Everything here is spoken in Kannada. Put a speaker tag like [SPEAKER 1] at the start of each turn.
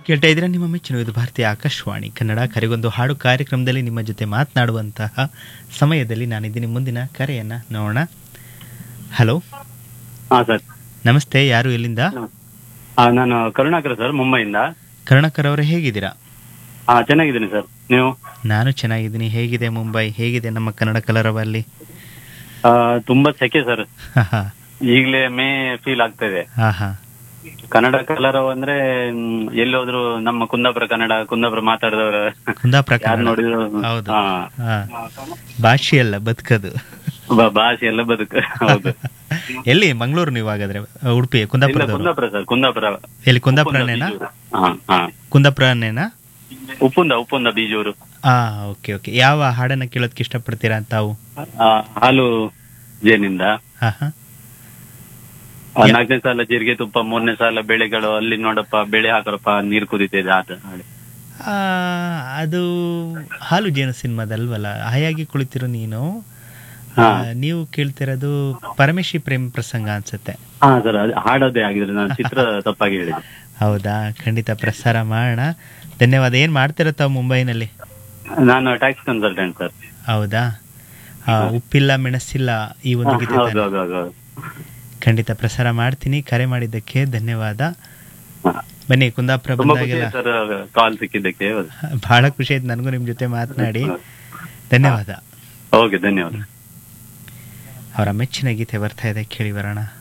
[SPEAKER 1] ಕೇಳ್ತಾ ಇದ್ರೆ ನಿಮ್ಮ ಮೆಚ್ಚಿನ ಇದು ಭಾರತೀಯ ಆಕಾಶವಾಣಿ ಕನ್ನಡ ಕರೆಗೊಂದು ಹಾಡು ಕಾರ್ಯಕ್ರಮದಲ್ಲಿ ನಿಮ್ಮ ಜೊತೆ ಮಾತನಾಡುವಂತಹ ಸಮಯದಲ್ಲಿ ನಾನಿದ್ದೀನಿ ಮುಂದಿನ ಕರೆಯನ್ನ ನೋಡೋಣ ಹಲೋ
[SPEAKER 2] ಹಾ ಸರ್
[SPEAKER 1] ನಮಸ್ತೆ ಯಾರು ಎಲ್ಲಿಂದ
[SPEAKER 2] ಹಾ ನಾನು ಕರುಣಾಕರ್ ಸರ್ ಮುಂಬೈಯಿಂದ
[SPEAKER 1] ಕರುಣಾಕರ್ ಅವರೇ ಹೇಗಿದ್ದೀರಾ
[SPEAKER 2] ಹಾ ಚೆನ್ನಾಗಿದ್ದೀನಿ ಸರ್ ನೀವು
[SPEAKER 1] ನಾನು ಚೆನ್ನಾಗಿದ್ದೀನಿ ಹೇಗಿದೆ ಮುಂಬೈ ಹೇಗಿದೆ ನಮ್ಮ ಕನ್ನಡ ಕಲರವಲ್ಲಿ
[SPEAKER 2] ಆ, ತುಂಬಾ ಸೆಕೆ ಸರ್
[SPEAKER 1] ಹಾ ಹಾ
[SPEAKER 2] ಈಗಲೇ ಮೇ ಫೀಲ್ ಆಗ್ತಾ ಇದೆ
[SPEAKER 1] ಹಾ ಹಾ
[SPEAKER 2] ಕನ್ನಡ ಕಲರವ ಅಂದ್ರೆ ಮ್, ಎಲ್ಲೋದ್ರು ನಮ್ಮ ಕುಂದಾಪುರ ಕನ್ನಡ ಕುಂದಾಪುರ ಮಾತಾಡಿದವರು
[SPEAKER 1] ಕುಂದಾಪುರ
[SPEAKER 2] ಯಾರು
[SPEAKER 1] ಕನ್ನಡ
[SPEAKER 2] ನೋಡಿದ್ರು
[SPEAKER 1] ಹೌದು
[SPEAKER 2] ಹಾ,
[SPEAKER 1] ಹಾ ಭಾಷೆ ಅಲ್ಲ ಬದುಕದು
[SPEAKER 2] ಬ- ಭಾಷೆ ಎಲ್ಲ ಬದುಕು ಹೌದು
[SPEAKER 1] ಎಲ್ಲಿ ಮಂಗಳೂರು ನೀವು ಹಾಗಾದ್ರೆ ಉಡುಪಿ
[SPEAKER 2] ಇಲ್ಲ
[SPEAKER 1] ಕುಂದಾಪುರದವರು
[SPEAKER 2] ಕುಂದಾಪುರ ಸರ್ ಕುಂದಾಪುರ
[SPEAKER 1] ಎಲ್ಲಿ ಕುಂದಾಪುರನೇನಾ
[SPEAKER 2] ಬೀಜೂರು. ಹಾ ಹಾ
[SPEAKER 1] ಕುಂದಾಪುರನೇನಾ
[SPEAKER 2] ಉಪ್ಪುಂದ ಉಪ್ಪುಂದ ಬೀಜೂರು
[SPEAKER 1] ಹಾ ಓಕೆ ಓಕೆ ಯಾವ ಹಾಡನ್ನ ಕೇಳೋದಕ್ಕೆ ಇಷ್ಟಪಡ್ತೀರಾ ತಾವು
[SPEAKER 2] ಆ, ಹಾಲು ಜೇನಿಂದ
[SPEAKER 1] ಹಾ ಹಾ
[SPEAKER 2] ಆ, ನಾಲ್ಕನೇ ಸಾಲ ಜೀರಿಗೆ ತುಪ್ಪ ಮೂರನೇ ಸಾಲ ಬೆಳೆಗಳು ಅಲ್ಲಿ ನೋಡಪ್ಪ ಬೆಳೆ ಹಾಕರಪ್ಪ ನೀರ್ ಕುದಿತಿದೆ ಆತ ಹಾಡು.
[SPEAKER 1] ಆ, ಅದು ಹಾಲು ಜೇನು ಸಿನಿಮಾದಲ್ವಲ್ಲ ಹಾಯಾಗಿ ಕುಳಿತಿರೋ ನೀನು ಆ,
[SPEAKER 2] ಹಾ.
[SPEAKER 1] ನೀವು ಕೇಳ್ತಿರೋದು ಪರಮೇಶಿ ಪ್ರೇಮ್ ಪ್ರಸಂಗ ಅನ್ಸುತ್ತೆ
[SPEAKER 2] ಹಾ ಸರ್ ಅದು ಹಾಡೋದೇ ಆಗಿದ್ರೆ ನಾನು ಚಿತ್ರ ತಪ್ಪಾಗಿ ಹೇಳಿದೆ
[SPEAKER 1] ಹೌದಾ ಖಂಡಿತ ಪ್ರಸಾರ ಮಾಡೋಣ ಧನ್ಯವಾದ ಏನ್ ಮಾಡ್ತಿರೋ ತಾವು ಮುಂಬೈನಲ್ಲಿ
[SPEAKER 2] ನಾನು ಟ್ಯಾಕ್ಸ್ ಕನ್ಸಲ್ಟೆಂಟ್ ಸರ್
[SPEAKER 1] ಹೌದಾ ಆ, ಉಪ್ಪಿಲ್ಲ ಮೆಣಸಿಲ್ಲ ಈ ಒಂದು ಗೀತೆ
[SPEAKER 2] ಹೌದು
[SPEAKER 1] ತಾನೇ?
[SPEAKER 2] ಹೌದು ಹೌದು ಹೌದು.
[SPEAKER 1] ಖಂಡಿತ ಪ್ರಸಾರ ಮಾಡ್ತೀನಿ ಕರೆ ಮಾಡಿದ್ದಕ್ಕೆ ಧನ್ಯವಾದ
[SPEAKER 2] ಹಾ.
[SPEAKER 1] ಬನ್ನಿ ಕುಂದಾಪುರ
[SPEAKER 2] ತುಂಬಾ ಖುಷಿ
[SPEAKER 1] ಬಂದಾಗೆಲ್ಲ
[SPEAKER 2] ಸರ್ ಕಾಲ್ ಸಿಕ್ಕಿದ್ದಕ್ಕೆ
[SPEAKER 1] ಬಹಳ ಖುಷಿ ಆಯ್ತು ನನಗೂ ನಿಮ್ ಜೊತೆ ಮಾತನಾಡಿ ಧನ್ಯವಾದ
[SPEAKER 2] ಓಕೆ ಧನ್ಯವಾದ
[SPEAKER 1] ಅವರ ಮೆಚ್ಚಿನ ಗೀತೆ ಬರ್ತಾ ಇದೆ ಕೇಳಿ ಬರೋಣ